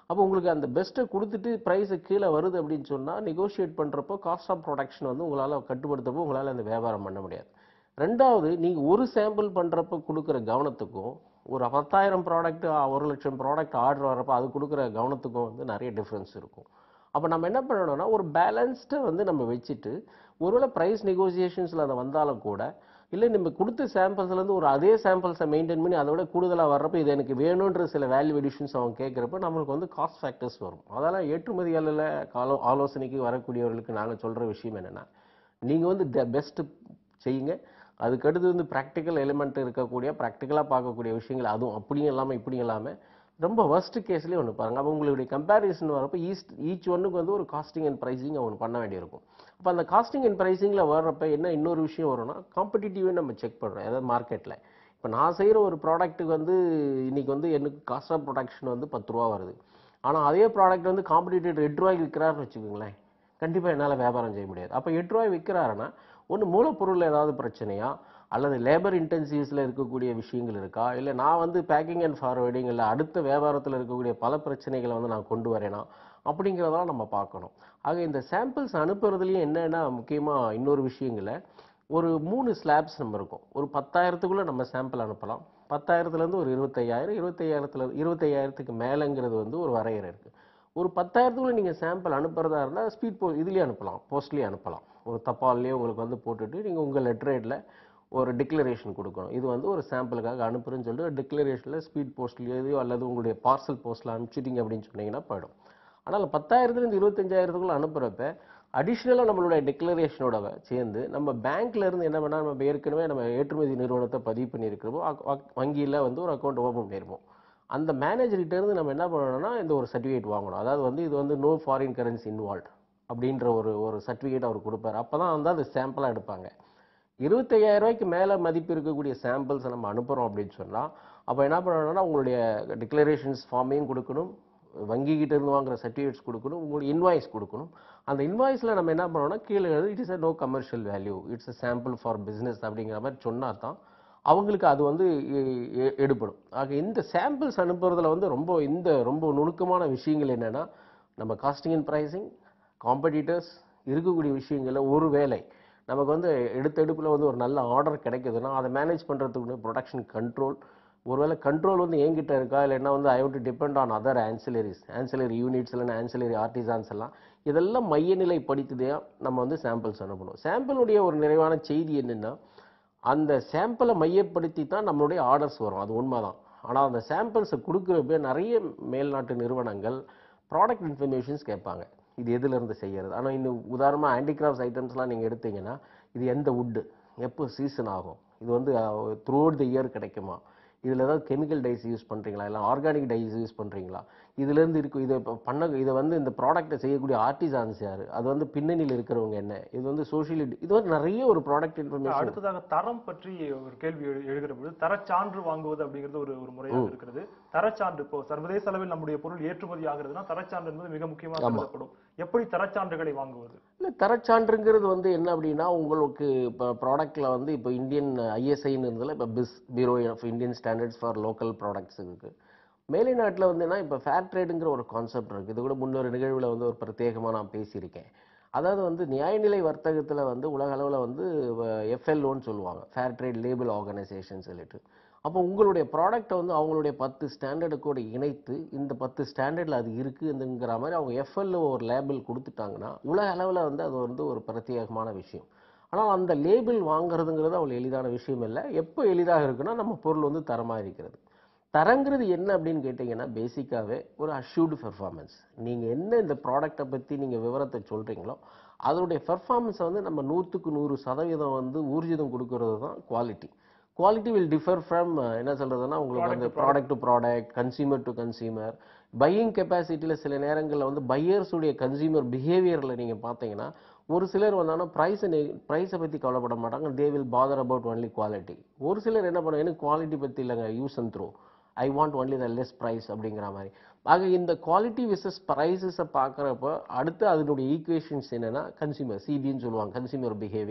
அப்போ உங்களுக்கு அந்த பெஸ்ட்டை கொடுத்துட்டு ப்ரைஸு கீழே வருது அப்படின்னு சொன்னால் நெகோஷியேட் பண்ணுறப்போ காஸ்ட் ஆஃப் ப்ரொடக்ஷன் வந்து உங்களால் கட்டுப்படுத்தப்போ உங்களால் அந்த வியாபாரம் பண்ண முடியாது ரெண்டாவது நீங்கள் ஒரு சாம்பிள் பண்ணுறப்ப கொடுக்குற கவனத்துக்கும் ஒரு பத்தாயிரம் ப்ராடக்ட் ஒரு லட்சம் ப்ராடக்ட் ஆர்டர் வரப்போ அது கொடுக்குற கவனத்துக்கும் வந்து நிறைய டிஃப்ரென்ஸ் இருக்கும் அப்போ நம்ம என்ன பண்ணணும்னா ஒரு பேலன்ஸ்டை வந்து நம்ம வச்சுட்டு ஒருவேளை ப்ரைஸ் நெகோசியேஷன்ஸில் அதை வந்தாலும் கூட இல்லை நம்ம கொடுத்த சாம்பிள்ஸ்லேருந்து ஒரு அதே சாம்பிள்ஸை மெயின்டைன் பண்ணி அதை விட கூடுதலாக வர்றப்ப இது எனக்கு வேணுன்ற சில வேல்யூ எடிஷன்ஸ் அவங்க கேட்குறப்ப நம்மளுக்கு வந்து காஸ்ட் ஃபேக்டர்ஸ் வரும் அதெல்லாம் ஏற்றுமதியாளர் ஆலோ ஆலோசனைக்கு வரக்கூடியவர்களுக்கு நாங்கள் சொல்கிற விஷயம் என்னென்னா நீங்கள் வந்து த பெஸ்ட்டு செய்யுங்க அதுக்கடுத்து வந்து ப்ராக்டிக்கல் எலிமெண்ட் இருக்கக்கூடிய ப்ராக்டிக்கலாக பார்க்கக்கூடிய விஷயங்கள் அதுவும் அப்படியும் இல்லாமல் இப்படியும் இல்லாமல் ரொம்ப worst கேஸ்லேயே ஒன்று பாருங்கள் அப்போ உங்களுடைய கம்பேரிசன் வரப்போ ஈஸ்ட் ஈச் ஒன்றுக்கு வந்து ஒரு காஸ்டிங் அண்ட் ப்ரைஸிங் ஒன்று பண்ண வேண்டியிருக்கும் அப்போ அந்த காஸ்டிங் அண்ட் ப்ரைஸிங்கில் வர்றப்ப என்ன இன்னொரு விஷயம் வரும்னா காம்படிட்டிவே நம்ம செக் பண்ணுறோம் அதாவது மார்க்கெட்டில் இப்போ நான் செய்கிற ஒரு ப்ராடக்ட்டுக்கு வந்து இன்னைக்கு வந்து எனக்கு காஸ்ட் ஆஃப் ப்ரொடக்ஷன் வந்து பத்து ரூபா வருது ஆனால் அதே ப்ராடக்ட் வந்து காம்படிட்டர் எட்டு ரூபாய்க்கு விற்கிறாருன்னு வச்சுக்கோங்களேன் கண்டிப்பாக என்னால் வியாபாரம் செய்ய முடியாது அப்போ எட்டு ரூபாய் விற்கிறாருன்னா ஒன்று மூலப்பொருள் ஏதாவது பிரச்சனையா அல்லது லேபர் இன்டென்சிவ்ஸில் இருக்கக்கூடிய விஷயங்கள் இருக்கா இல்லை நான் வந்து பேக்கிங் அண்ட் ஃபார்வேர்டிங் இல்லை அடுத்த வியாபாரத்தில் இருக்கக்கூடிய பல பிரச்சனைகளை வந்து நான் கொண்டு வரேனா அப்படிங்கிறதெல்லாம் நம்ம பார்க்கணும் ஆக இந்த சாம்பிள்ஸ் அனுப்புறதுலேயும் என்னென்னா முக்கியமாக இன்னொரு விஷயங்களை ஒரு மூணு ஸ்லாப்ஸ் நம்ம இருக்கும் ஒரு பத்தாயிரத்துக்குள்ளே நம்ம சாம்பிள் அனுப்பலாம் பத்தாயிரத்துலேருந்து ஒரு இருபத்தையாயிரம் இருபத்தையாயிரத்துல இருபத்தையாயிரத்துக்கு மேலேங்கிறது வந்து ஒரு வரையறை இருக்குது ஒரு பத்தாயிரத்துக்குள்ள நீங்கள் சாம்பிள் அனுப்புறதா இருந்தால் ஸ்பீட் போ இதுலேயே அனுப்பலாம் போஸ்ட்லேயே அனுப்பலாம் ஒரு தபால்லையே உங்களுக்கு வந்து போட்டுட்டு நீங்கள் உங்கள் லெட்டரேட்டில் ஒரு டிக்ளரேஷன் கொடுக்கணும் இது வந்து ஒரு சாம்பிளுக்காக அனுப்புறேன்னு சொல்லிட்டு டிக்ளரேஷனில் ஸ்பீட் போஸ்ட்லேயோ அல்லது உங்களுடைய பார்சல் போஸ்ட்டில் அனுப்பிச்சிட்டிங்க அப்படின்னு சொன்னீங்கன்னா போயிடும் ஆனால் பத்தாயிரத்துலேருந்து இருபத்தஞ்சாயிரத்துக்குள்ள அனுப்புகிறப்ப அடிஷ்னலாக நம்மளுடைய டிக்ளரேஷனோட சேர்ந்து நம்ம பேங்க்ல இருந்து என்ன பண்ணால் நம்ம ஏற்கனவே நம்ம ஏற்றுமதி நிறுவனத்தை பதிவு பண்ணியிருக்கிறப்போ வங்கியில் வந்து ஒரு அக்கௌண்ட் ஓப்பன் பண்ணியிருப்போம் அந்த மேனேஜர்கிட்ட இருந்து நம்ம என்ன பண்ணணும்னா இந்த ஒரு சர்டிஃபிகேட் வாங்கணும் அதாவது வந்து இது வந்து நோ ஃபாரின் கரன்சி இன்வால்வ் அப்படின்ற ஒரு ஒரு சர்டிஃபிகேட் அவர் கொடுப்பாரு அப்போ தான் வந்து அது சாம்பிளாக எடுப்பாங்க இருபத்தையாயிரம் ரூபாய்க்கு மேலே மதிப்பு இருக்கக்கூடிய சாம்பிள்ஸை நம்ம அனுப்புகிறோம் அப்படின்னு சொன்னால் அப்போ என்ன பண்ணணும்னா உங்களுடைய டிக்ளரேஷன்ஸ் ஃபார்மையும் கொடுக்கணும் வங்கிக்கிட்ட இருந்து வாங்குற சர்டிஃபிகேட்ஸ் கொடுக்கணும் உங்களுக்கு இன்வாய்ஸ் கொடுக்கணும் அந்த இன்வாய்ஸில் நம்ம என்ன பண்ணோம்னா கீழே எழுதி it is a no commercial value it's a sample for business அப்படிங்கிற மாதிரி சொன்னா தான் அவங்களுக்கு அது வந்து எ- எ- எடுபடும் ஆக இந்த சாம்பிள்ஸ் அனுப்புறதுல வந்து ரொம்ப இந்த ரொம்ப நுணுக்கமான விஷயங்கள் என்னன்னா நம்ம காஸ்டிங் அண்ட் ப்ரைசிங் காம்படிட்டர்ஸ் இருக்கக்கூடிய விஷயங்களில் ஒரு வேலை நமக்கு வந்து எடுத்த எடுப்பில் வந்து ஒரு நல்ல ஆர்டர் கிடைக்குதுன்னா அதை மேனேஜ் பண்ணுறதுக்கு ப்ரொடக்ஷன் கண்ட்ரோல் ஒருவேளை கண்ட்ரோல் வந்து என்கிட்ட இருக்கா இல்லைன்னா வந்து I do depend on other ancillaries ancillary units இல்லைன்னா ஆன்சிலரி ஆர்டிசான்ஸ் எல்லாம் இதெல்லாம் மையநிலை படித்துதே நம்ம வந்து சாம்பிள்ஸ் அனுப்பணும் சாம்பிளுடைய ஒரு நிறைவான செய்தி என்னென்னா அந்த சாம்பிளை மையப்படுத்தி தான் நம்மளுடைய ஆர்டர்ஸ் வரும் அது உண்மைதான் ஆனால் அந்த சாம்பிள்ஸை கொடுக்குறப்ப நிறைய மேல்நாட்டு நிறுவனங்கள் ப்ராடக்ட் இன்ஃபர்மேஷன்ஸ் கேட்பாங்க இது எதுலேருந்து செய்யறது ஆனால் இன்னும் உதாரணமாக ஹேண்டிகிராஃப்ட்ஸ் ஐட்டம்ஸ்லாம் நீங்கள் எடுத்தீங்கன்னா இது எந்த வுட்டு எப்போ சீசன் ஆகும் இது வந்து த்ரூ அவுட் த இயர் கிடைக்குமா இதில் ஏதாவது கெமிக்கல் டைஸ் யூஸ் பண்ணுறீங்களா இல்லை ஆர்கானிக் டைஸ் யூஸ் பண்ணுறீங்களா இதுலேருந்து இருக்கும் இதை இப்போ பண்ண இதை வந்து இந்த ப்ராடக்ட்டை செய்யக்கூடிய ஆர்டிசான்ஸ் யார் அது வந்து பின்னணியில் இருக்கிறவங்க என்ன இது வந்து சோஷியல் இது வந்து நிறைய ஒரு ப்ராடக்ட் இன்ஃபர்மேஷன் அடுத்ததாக தரம் பற்றி ஒரு கேள்வி எழு- எழுகிற பொழுது தரச்சான்று வாங்குவது அப்படிங்கிறது ஒரு ஒரு முறையாக இருக்கிறது தரச்சான்று இப்போ சர்வதேச அளவில் நம்முடைய பொருள் ஏற்றுமதி ஆகிறதுனா தரச்சான்று என்பது மிக முக்கியமாக கருதப்படும் எப்படி தரச்சான்றுகளை வாங்குவது இல்லை தரச்சான்றுங்கிறது வந்து என்ன அப்படின்னா உங்களுக்கு இப்போ ப்ராடக்ட்டில் வந்து இப்போ இந்தியன் ஐஎஸ்ஐன்னு இருந்ததில் இப்போ BIS bureau of Indian standards for local products இருக்குது மேலை நாட்டில் வந்து என்ன இப்போ ஃபேர் ட்ரேடுங்கிற ஒரு கான்செப்ட் இருக்குது இது கூட முன்னொரு நிகழ்வில் வந்து ஒரு பிரத்யேகமாக நான் பேசியிருக்கேன் அதாவது வந்து நியாயநிலை வர்த்தகத்தில் வந்து உலக அளவில் வந்து எஃப்எல்ஓன்னு சொல்லுவாங்க ஃபேர் ட்ரேட் லேபிள் ஆர்கனைசேஷன் சொல்லிட்டு அப்போ உங்களுடைய ப்ராடக்ட்டை வந்து அவங்களுடைய பத்து ஸ்டாண்டர்டு கூட இணைத்து இந்த பத்து ஸ்டாண்டர்டில் அது இருக்குதுங்கிற மாதிரி அவங்க எஃப்எல்ஓ ஒரு லேபிள் கொடுத்துட்டாங்கன்னா உலக அளவில் வந்து அது வந்து ஒரு பிரத்யேகமான விஷயம் ஆனால் அந்த லேபிள் வாங்குறதுங்கிறது அவ்வளோ எளிதான விஷயம் இல்லை எப்போ எளிதாக இருக்குன்னா நம்ம பொருள் வந்து தரமாக இருக்கிறது தரங்கிறது என்ன அப்படின்னு கேட்டிங்கன்னா பேசிக்காகவே ஒரு அஷ்யூர்டு பெர்ஃபார்மன்ஸ் நீங்கள் என்ன இந்த ப்ராடக்ட்டை பற்றி நீங்கள் விவரத்தை சொல்கிறீங்களோ அதனுடைய பெர்ஃபார்மன்ஸை வந்து நம்ம நூற்றுக்கு நூறு சதவீதம் வந்து ஊர்ஜிதம் கொடுக்கறது தான் quality quality will differ from என்ன சொல்கிறதுனா உங்களுக்கு வந்து product to product consumer to consumer buying கெப்பாசிட்டியில் சில நேரங்களில் வந்து பையர்ஸுடைய கன்சியூமர் பிஹேவியரில் நீங்கள் பார்த்தீங்கன்னா ஒரு சிலர் வந்தாங்கன்னா ப்ரைஸை ப்ரைஸை பற்றி கவலைப்பட மாட்டாங்க they will bother about only quality ஒரு சிலர் என்ன பண்ணுவாங்க எனக்கு குவாலிட்டி பற்றி இல்லைங்க use and throw I want only the less price அப்படிங்கிற மாதிரி ஆக இந்த குவாலிட்டி விசஸ் ப்ரைஸஸை பார்க்குறப்ப அடுத்து அதனுடைய ஈக்குவேஷன்ஸ் என்னன்னா கன்சியூமர் சிபின்னு சொல்லுவாங்க கன்சியூமர் பிஹேவியர்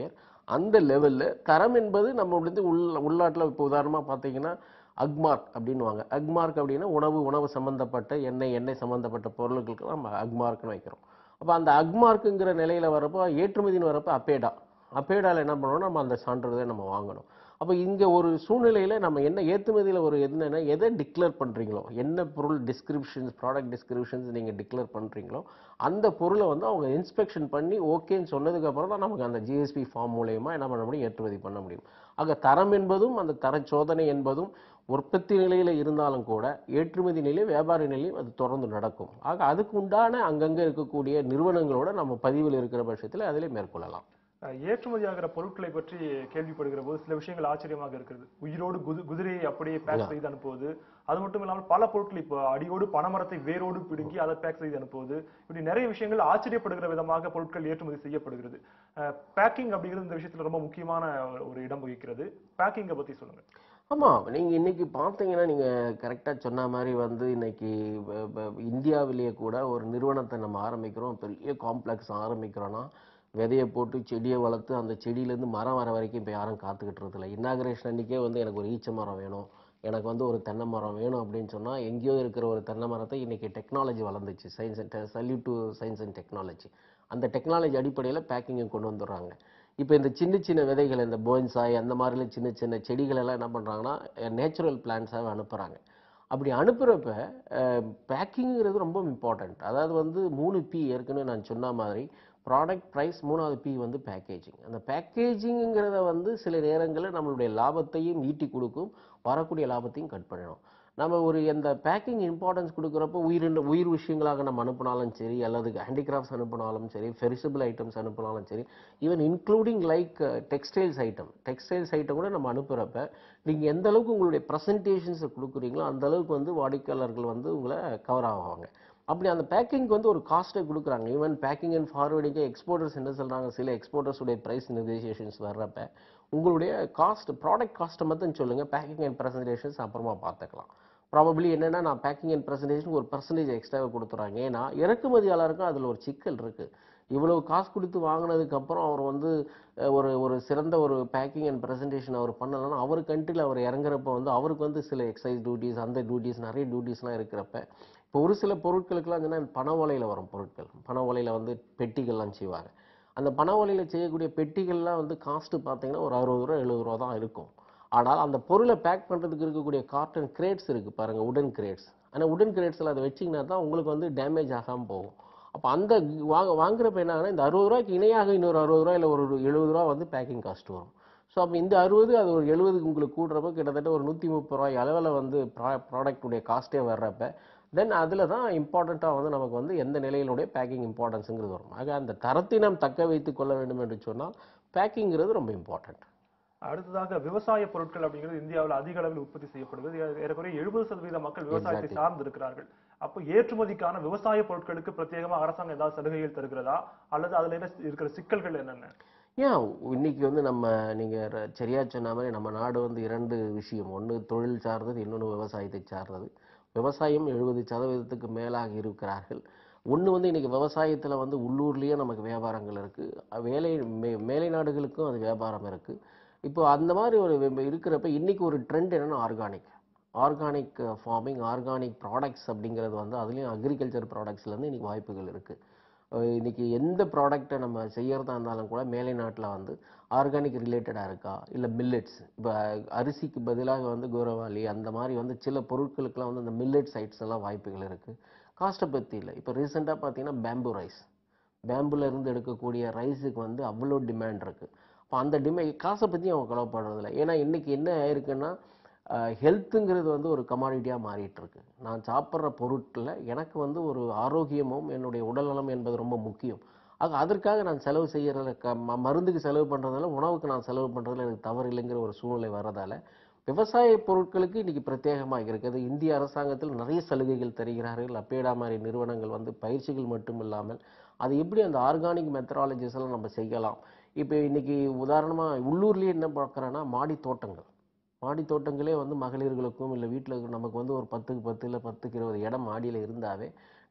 அந்த லெவலில் தரம் என்பது நம்ம வந்து உள் உள்நாட்டில் இப்போ உதாரணமாக பார்த்தீங்கன்னா அக்மார்க் அப்படின்னுவாங்க அக்மார்க் அப்படின்னா உணவு உணவு சம்மந்தப்பட்ட எண்ணெய் எண்ணெய் சம்மந்தப்பட்ட பொருட்களுக்கு நம்ம அக்மார்க்னு வைக்கிறோம் அப்போ அந்த அக்மார்க்குங்கிற நிலையில் வரப்போ ஏற்றுமதின்னு வரப்போ அப்பேடா அப்பேடாவில் என்ன பண்ணணும் நம்ம அந்த சான்றிதழை நம்ம வாங்கணும் அப்போ இங்கே ஒரு சூழ்நிலையில் நம்ம என்ன ஏற்றுமதியில் ஒரு என்னென்ன எதை டிக்ளேர் பண்ணுறீங்களோ என்ன பொருள் டிஸ்கிரிப்ஷன்ஸ் ப்ராடக்ட் டிஸ்கிரிப்ஷன்ஸ் நீங்கள் டிக்ளேர் பண்ணுறீங்களோ அந்த பொருளை வந்து அவங்க இன்ஸ்பெக்ஷன் பண்ணி ஓகேன்னு சொன்னதுக்கப்புறம் தான் நமக்கு அந்த ஜிஎஸ்பி ஃபார்ம் மூலயமா என்ன பண்ண முடியும் ஏற்றுமதி பண்ண முடியும் ஆக தரம் என்பதும் அந்த தர சோதனை என்பதும் உற்பத்தி நிலையில் இருந்தாலும் கூட ஏற்றுமதி நிலை வியாபார நிலையும் அது தொடர்ந்து நடக்கும் ஆக அதுக்கு உண்டான அங்கங்கே இருக்கக்கூடிய நிறுவனங்களோட நம்ம பதிவில் இருக்கிற பட்சத்தில் அதிலே மேற்கொள்ளலாம் அஹ் ஏற்றுமதி ஆகிற பொருட்களை பற்றி கேள்விப்படுகிற போது சில விஷயங்கள் ஆச்சரியமாக இருக்கிறது உயிரோடு குது குதிரையை அப்படியே பேக் செய்து அனுப்புவது அது மட்டும் இல்லாமல் பல பொருட்கள் இப்போ அடியோடு பனைமரத்தை வேரோடு பிடுங்கி அதை பேக் செய்து அனுப்புவது இப்படி நிறைய விஷயங்கள் ஆச்சரியப்படுகிற விதமாக பொருட்கள் ஏற்றுமதி செய்யப்படுகிறது பேக்கிங் அப்படிங்கிறது இந்த விஷயத்துல ரொம்ப முக்கியமான ஒரு இடம் வகிக்கிறது பேக்கிங்கை பத்தி சொல்லுங்க ஆமாம் நீங்கள் இன்னைக்கு பார்த்தீங்கன்னா நீங்கள் கரெக்டாக சொன்ன மாதிரி வந்து இன்னைக்கு வ- வ- இந்தியாவிலேயே கூட ஒரு நிறுவனத்தை நம்ம ஆரம்பிக்கிறோம் பெரிய காம்ப்ளெக்ஸ் ஆரம்பிக்கிறோன்னா விதையை போட்டு செடியை வளர்த்து அந்த செடியிலேருந்து மரம் வர வரைக்கும் இப்போ யாரும் காத்துக்கிட்டு இருக்கிறதில்ல இன்னாகரேஷன் அன்றைக்கே வந்து எனக்கு ஒரு ஈச்ச மரம் வேணும் எனக்கு வந்து ஒரு தென்னை மரம் வேணும் அப்படின்னு சொன்னால் எங்கேயோ இருக்கிற ஒரு தென்னை மரத்தை இன்னைக்கு டெக்னாலஜி வளர்ந்துச்சு science and salute to science and technology அந்த டெக்னாலஜி அடிப்படையில் பேக்கிங்கை கொண்டு வந்துடுறாங்க இப்போ இந்த சின்ன சின்ன விதைகள் இந்த போன்சாய் அந்த மாதிரிலாம் சின்ன சின்ன செடிகள் எல்லாம் என்ன பண்ணுறாங்கன்னா நேச்சுரல் பிளான்ஸாக அனுப்புகிறாங்க அப்படி அனுப்புகிறப்ப பேக்கிங்கிறது ரொம்ப இம்பார்ட்டண்ட் அதாவது வந்து மூணு பி ஏற்கனவே நான் சொன்ன மாதிரி ப்ராடக்ட் ப்ரைஸ் மூணாவது பி வந்து பேக்கேஜிங் அந்த பேக்கேஜிங்கிறத வந்து சில நேரங்களில் நம்மளுடைய லாபத்தையும் ஈட்டி கொடுக்கும் வரக்கூடிய லாபத்தையும் கட் பண்ணிடும் நம்ம ஒரு இந்த பேக்கிங் இம்பார்ட்டன்ஸ் கொடுக்குறப்போ உயிரின உயிர் விஷயங்களாக நம்ம அனுப்பினாலும் சரி அல்லது ஹேண்டிகிராஃப்ட்ஸ் அனுப்பினாலும் சரி ஃபெரிசபிள் ஐட்டம்ஸ் அனுப்பினாலும் சரி even including like textiles item textiles item கூட நம்ம அனுப்புகிறப்ப நீங்கள் எந்த அளவுக்கு உங்களுடைய ப்ரெசன்டேஷன்ஸை கொடுக்குறீங்களோ அந்த அளவுக்கு வந்து வாடிக்கையாளர்கள் வந்து உங்களை கவர் ஆவாங்க அப்படி அந்த பேக்கிங்க்கு வந்து ஒரு காஸ்ட்டை கொடுக்குறாங்க ஈவன் பேக்கிங் அண்ட் ஃபார்வேர்டிங்கே எக்ஸ்போர்ட்டர்ஸ் என்ன சொல்கிறாங்க சில எக்ஸ்போர்ட்டர்ஸுடைய ப்ரைஸ் நெகோசியேஷன்ஸ் வர்றப்ப உங்களுடைய காஸ்ட் ப்ராடக்ட் காஸ்ட்டை மட்டும் சொல்லுங்கள் பேக்கிங் அண்ட் ப்ரெசன்டேஷன்ஸ் அப்புறமா பார்த்துக்கலாம் ப்ராபப்ளி என்னென்னா நான் பேக்கிங் அண்ட் ப்ரெசன்டேஷன் ஒரு பர்சன்டேஜ் எக்ஸ்ட்ராவை கொடுத்துறாங்க ஏன்னா இறக்குமதியாளருக்கும் அதில் ஒரு சிக்கல் இருக்குது இவ்வளவு காசு கொடுத்து வாங்கினதுக்கப்புறம் அவர் வந்து அஹ், ஒரு ஒரு சிறந்த ஒரு பேக்கிங் அண்ட் ப்ரெசன்டேஷன் அவர் பண்ணலைன்னா அவர் கண்ட்ரியில் அவர் இறங்குறப்ப வந்து அவருக்கு வந்து சில எக்ஸைஸ் டியூட்டிஸ் அந்த டியூட்டிஸ் நிறைய டியூட்டிஸ்லாம் இருக்கிறப்ப இப்போ ஒரு சில பொருட்களுக்கெல்லாம் சொன்னா பண ஓலையில் வரும் பொருட்கள் பண ஓலையில் வந்து பெட்டிகள்லாம் செய்வாங்க அந்த பண ஓலையில் செய்யக்கூடிய பெட்டிகள்லாம் வந்து காஸ்ட்டு பார்த்தீங்கன்னா ஒரு அறுபது ரூபா எழுபது ரூபா தான் இருக்கும் ஆனால் அந்த பொருளை பேக் பண்ணுறதுக்கு இருக்கக்கூடிய காட்டன் கிரேட்ஸ் இருக்குது பாருங்கள் உடன் கிரேட்ஸ் ஆனால் உடன் கிரேட்ஸில் அதை வச்சிங்கன்னா தான் உங்களுக்கு வந்து டேமேஜ் ஆகாமல் போகும் அப்போ அந்த வாங்க வாங்குறப்ப என்ன ஆகுனா இந்த அறுபது ரூபாய்க்கு இணையாக இன்னொரு அறுபது ரூபா இல்லை ஒரு எழுபது ரூபா வந்து பேக்கிங் காஸ்ட் வரும் ஸோ அப்போ இந்த அறுபது அது ஒரு எழுபதுக்கு உங்களுக்கு கூடுறப்ப கிட்டத்தட்ட ஒரு நூற்றி முப்பது ரூபாய் அளவில் வந்து ப்ரா ப்ராடக்ட்டுடைய காஸ்ட்டே வர்றப்ப தென் அதில் தான் இம்பார்ட்டண்ட்டாக வந்து நமக்கு வந்து எந்த நிலையிலுடைய பேக்கிங் இம்பார்ட்டன்ஸுங்கிறது வரும் ஆக அந்த தரத்தை நாம் தக்க வைத்துக் கொள்ள வேண்டும் என்று சொன்னால் பேக்கிங்கிறது ரொம்ப இம்பார்ட்டண்ட் அடுத்ததாக விவசாய பொருட்கள் அப்படிங்கிறது இந்தியாவில் அதிக அளவில் உற்பத்தி செய்யப்படுகிறது ஏ- ஏறக்குறைய எழுபது சதவீத மக்கள் விவசாயத்தை Exactly. சார்ந்து இருக்கிறார்கள் அப்போ ஏற்றுமதிக்கான விவசாய பொருட்களுக்கு பிரத்யேகமா அரசாங்கம் ஏதாவது சலுகைகள் தருகிறதா அல்லது அதுல என்ன இருக்கிற சிக்கல்கள் என்னென்ன ஏன் இன்னைக்கு வந்து நம்ம நீங்கள் சரியா சொன்ன மாதிரி நம்ம நாடு வந்து இரண்டு விஷயம் ஒன்று தொழில் சார்ந்தது இன்னொன்று விவசாயத்தை சார்ந்தது விவசாயம் எழுபது சதவீதத்துக்கு மேலாக இருக்கிறார்கள் ஒன்று வந்து இன்னைக்கு விவசாயத்தில் வந்து உள்ளூர்லேயே நமக்கு வியாபாரங்கள் இருக்குது வேலை மே மேலை நாடுகளுக்கும் அது வியாபாரம் இருக்குது இப்போ அந்த மாதிரி ஒரு வே- இருக்கிறப்ப இன்னைக்கு ஒரு ட்ரெண்ட் என்னன்னா organic organic farming organic products அப்படிங்கிறது வந்து அதுலேயும் அக்ரிகல்ச்சர் ப்ராடக்ட்ஸ்லேருந்து இன்னைக்கு வாய்ப்புகள் இருக்குது அஹ் இன்னைக்கு எந்த ப்ராடக்ட்டை நம்ம செய்யறதா இருந்தாலும் கூட மேலை நாட்டில் வந்து ஆர்கானிக் ரிலேட்டடாக இருக்கா இல்லை மில்லட்ஸ் இப்போ அரிசிக்கு பதிலாக வந்து குரவாலி அந்த மாதிரி வந்து சில பொருட்களுக்கெல்லாம் வந்து இந்த மில்லட் சைட்ஸ் எல்லாம் வாய்ப்புகள் இருக்குது காஸ்ட்டை பற்றி இல்லை இப்போ ரீசெண்டாக பார்த்தீங்கன்னா பேம்பு ரைஸ் பேம்புல இருந்து எடுக்கக்கூடிய ரைஸுக்கு வந்து அவ்வளோ டிமாண்ட் இருக்குது அப்போ அந்த டிமே காசை பற்றி அவங்க கவலைப்படுறதில்ல ஏன்னா இன்னைக்கு என்ன ஆயிருக்குன்னா ஹெல்த்துங்கிறது வந்து ஒரு கமாடிட்டியாக மாறிட்டு இருக்கு நான் சாப்பிட்ற பொருட்களில் எனக்கு வந்து ஒரு ஆரோக்கியமும் என்னுடைய உடல்நலம் என்பது ரொம்ப முக்கியம் ஆக அதற்காக நான் செலவு செய்யறதுல க ம- மருந்துக்கு செலவு பண்ணுறதால உணவுக்கு நான் செலவு பண்ணுறதுல எனக்கு தவறு இல்லைங்கிற ஒரு சூழ்நிலை வர்றதால விவசாய பொருட்களுக்கு இன்னைக்கு பிரத்யேகமாக இருக்குது இந்திய அரசாங்கத்தில் நிறைய சலுகைகள் தருகிறார்கள் அப்பேடா மாதிரி நிறுவனங்கள் வந்து பயிற்சிகள் மட்டும் இல்லாமல் அது எப்படி அந்த ஆர்கானிக் மெத்தடாலஜிஸ் எல்லாம் நம்ம செய்யலாம் இப்போ இன்னைக்கு உதாரணமாக உள்ளூர்லேயே என்ன பார்க்குறேன்னா மாடி தோட்டங்கள் மாடி தோட்டங்களே வந்து மகளிர்களுக்கும் இல்லை வீட்டில் நமக்கு வந்து ஒரு பத்துக்கு பத்து இல்லை பத்துக்கு இருபது இடம் மாடியில் இருந்தாவே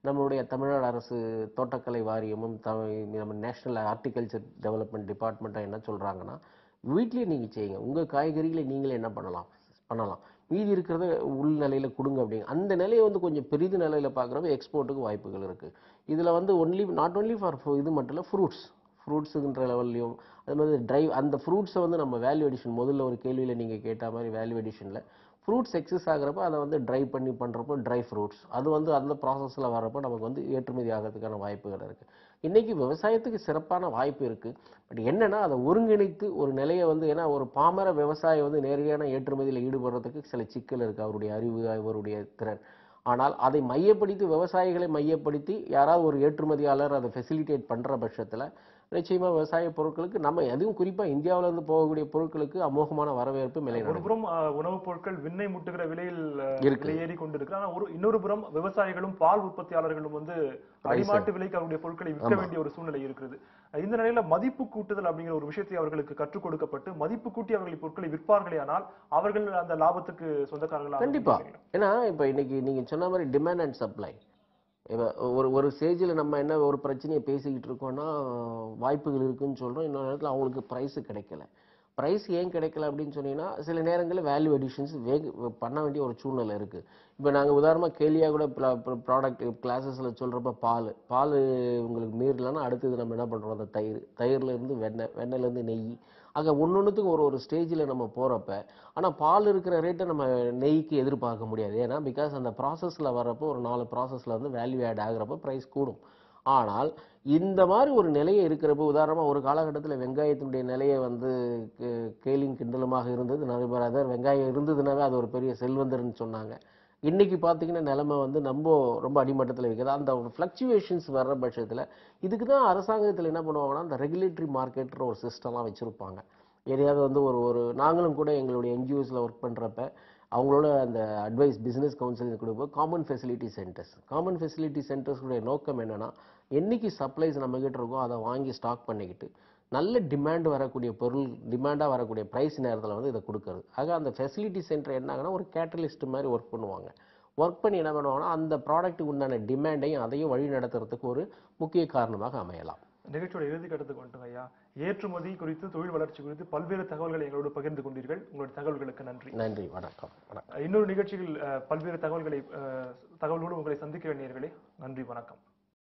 நம்மளுடைய தமிழ்நாடு அரசு தோட்டக்கலை வாரியமும் த நம்ம நேஷனல் ஹார்டிகல்ச்சர் டெவலப்மெண்ட் டிபார்ட்மெண்ட்டும் என்ன சொல்கிறாங்கன்னா வீட்லேயே நீங்கள் செய்யுங்க உங்கள் காய்கறிகளை நீங்களே என்ன பண்ணலாம் பண்ணலாம் மீதி இருக்கிறத உள் நிலையில கொடுங்க அப்படிங்க அந்த நிலையை வந்து கொஞ்சம் பெரிது நிலையில பார்க்குறப்ப எக்ஸ்போர்ட்டுக்கு வாய்ப்புகள் இருக்கு இதுல வந்து ஒன்லி நாட் ஒன்லி ஃபார் இது மட்டும் இல்லை ஃப்ரூட்ஸ் ஃப்ரூட்ஸுன்ற லெவல்லையும் அது மாதிரி ட்ரை அந்த ஃப்ரூட்ஸை வந்து நம்ம வேல்யூ எடிஷன் முதல்ல ஒரு கேள்வியில் நீங்கள் கேட்ட மாதிரி வேல்யூ எடிஷனில் ஃப்ரூட்ஸ் எக்ஸஸ் ஆகிறப்ப அதை வந்து ட்ரை பண்ணி பண்ணுறப்போ ட்ரை ஃப்ரூட்ஸ் அது வந்து அந்த ப்ராசஸில் வர்றப்போ நமக்கு வந்து ஏற்றுமதி ஆகிறதுக்கான வாய்ப்புகள் இருக்குது இன்றைக்கி விவசாயத்துக்கு சிறப்பான வாய்ப்பு இருக்குது பட் என்னன்னா அதை ஒருங்கிணைத்து ஒரு நிலையை வந்து ஏன்னா ஒரு பாமர விவசாயி வந்து நேரடியான ஏற்றுமதியில் ஈடுபடுறதுக்கு சில சிக்கல் இருக்குது அவருடைய அறிவு அவருடைய திறன் ஆனால் அதை மையப்படுத்தி விவசாயிகளை மையப்படுத்தி யாராவது ஒரு ஏற்றுமதியாளர் அதை ஃபெசிலிட்டேட் பண்ணுற பட்சத்தில் நிச்சயமா விவசாய பொருட்களுக்கு நம்ம அதுவும் குறிப்பாக இந்தியாவுல இருந்து போகக்கூடிய பொருட்களுக்கு அமோகமான வரவேற்பு ஒரு நிலைநாடும் புறம் அஹ், உணவுப் பொருட்கள் விண்ணை முட்டுகிற விலையில் அஹ், இருக்கு. விலையேறி கொண்டிருக்கு ஆனா ஒரு இன்னொரு புறம் விவசாயிகளும் பால் உற்பத்தியாளர்களும் வந்து அடிமாட்டு விலைக்கு அவருடைய பொருட்களை விற்க வேண்டிய ஒரு சூழ்நிலை இருக்கிறது அஹ், இந்த நிலையில மதிப்பு கூட்டுதல் அப்படிங்கிற ஒரு விஷயத்தை அவர்களுக்கு கற்றுக் கொடுக்கப்பட்டு மதிப்பு கூட்டி அவர்கள் பொருட்களை விற்பார்களே ஆனால் அவர்கள் அந்த லாபத்துக்கு சொந்தக்காரர்களாக கண்டிப்பா இருக்கிறீங்களா? ஏன்னா இப்போ இன்னைக்கு நீங்க சொன்ன மாதிரி டிமாண்ட் அண்ட் சப்ளை இப்போ ஒரு ஒரு ஸ்டேஜில் நம்ம என்ன ஒரு பிரச்சனையை பேசிக்கிட்டு இருக்கோம்னா வாய்ப்புகள் இருக்குன்னு சொல்றோம் இன்னொரு நேரத்தில் அவங்களுக்கு ப்ரைஸ் கிடைக்கல ப்ரைஸ் ஏன் கிடைக்கல அப்படின்னு சொன்னீங்கன்னா சில நேரங்களில் வேல்யூ அடிஷன்ஸ் வேக பண்ண வேண்டிய ஒரு சூழ்நிலை இருக்கு இப்போ நாங்கள் உதாரணமாக கேலியா கூட ப்ராடக்ட் கிளாஸஸில் சொல்கிறப்ப பால் பால் உங்களுக்கு மீறலன்னா அடுத்தது நம்ம என்ன பண்ணுறோம் அந்த தயிர் தயிர்ல இருந்து வெண்ணெய் வெண்ணெய்லேருந்து நெய் ஆக ஒன்னொன்றுத்துக்கும் ஒரு ஒரு ஸ்டேஜில் நம்ம போகிறப்ப ஆனால் பால் இருக்கிற ரேட்டை நம்ம நெய்க்கு எதிர்பார்க்க முடியாது ஏன்னா பிகாஸ் அந்த ப்ராசஸில் வர்றப்போ ஒரு நாலு ப்ராசஸில் வந்து வேல்யூ ஆட் ஆகுறப்போ ப்ரைஸ் கூடும் ஆனால் இந்த மாதிரி ஒரு நிலையை இருக்கிறப்போ உதாரணமாக ஒரு காலகட்டத்தில் வெங்காயத்தினுடைய நிலையை வந்து கே- கேலியும் கிண்டலுமாக இருந்தது நிறைய பேர் அதாவது வெங்காயம் இருந்ததுனாவே அது ஒரு பெரிய செல்வந்தர்னு சொன்னாங்க இன்னைக்கு பார்த்தீங்கன்னா நிலைமை வந்து நம்ம ரொம்ப அடிமட்டத்தில் இருக்குது அந்த ஃப்ளக்சுவேஷன்ஸ் வர்ற பட்சத்தில் இதுக்கு தான் அரசாங்கத்தில் என்ன பண்ணுவாங்கன்னா அந்த ரெகுலேட்டரி மார்க்கெட்ன்ற ஒரு சிஸ்டம்லாம் வச்சுருப்பாங்க எதையாவது வந்து ஒரு ஒரு நாங்களும் கூட எங்களுடைய என்ஜிஓஸில் ஒர்க் பண்ணுறப்ப அவங்களோட அந்த அட்வைஸ் பிஸ்னஸ் கவுன்சிலிங் கொடுப்போம் common facility centres common facility சென்டர்ஸுடைய நோக்கம் என்னன்னா என்னைக்கு சப்ளைஸ் நம்மக்கிட்ட இருக்கோ அதை வாங்கி ஸ்டாக் பண்ணிக்கிட்டு நல்ல டிமாண்ட் வரக்கூடிய பொருள் டிமாண்டாக வரக்கூடிய ப்ரைஸ் நேரத்தில் வந்து இதை கொடுக்கறது ஆக அந்த ஃபெசிலிட்டி சென்டர் என்ன ஆகுனா ஒரு கேட்டலிஸ்ட் மாதிரி ஒர்க் பண்ணுவாங்க ஒர்க் பண்ணி என்ன பண்ணுவாங்கன்னா அந்த ப்ராடக்ட்டுக்கு உண்டான டிமாண்டையும் அதையும் வழி நடத்துறதுக்கு ஒரு முக்கிய காரணமாக அமையலாம் நிகழ்ச்சியோட இறுதி கட்டத்துக்கு வந்துட்டோம் ஐயா ஏற்றுமதி குறித்து தொழில் வளர்ச்சி குறித்து பல்வேறு தகவல்களை எங்களோடு பகிர்ந்து கொண்டீர்கள் உங்களுடைய தகவல்களுக்கு நன்றி நன்றி வணக்கம் வணக்கம் இன்னொரு நிகழ்ச்சியில் அஹ், பல்வேறு தகவல்களை அஹ், தகவலோடு உங்களை சந்திக்க வேண்டியவர்களே நன்றி வணக்கம்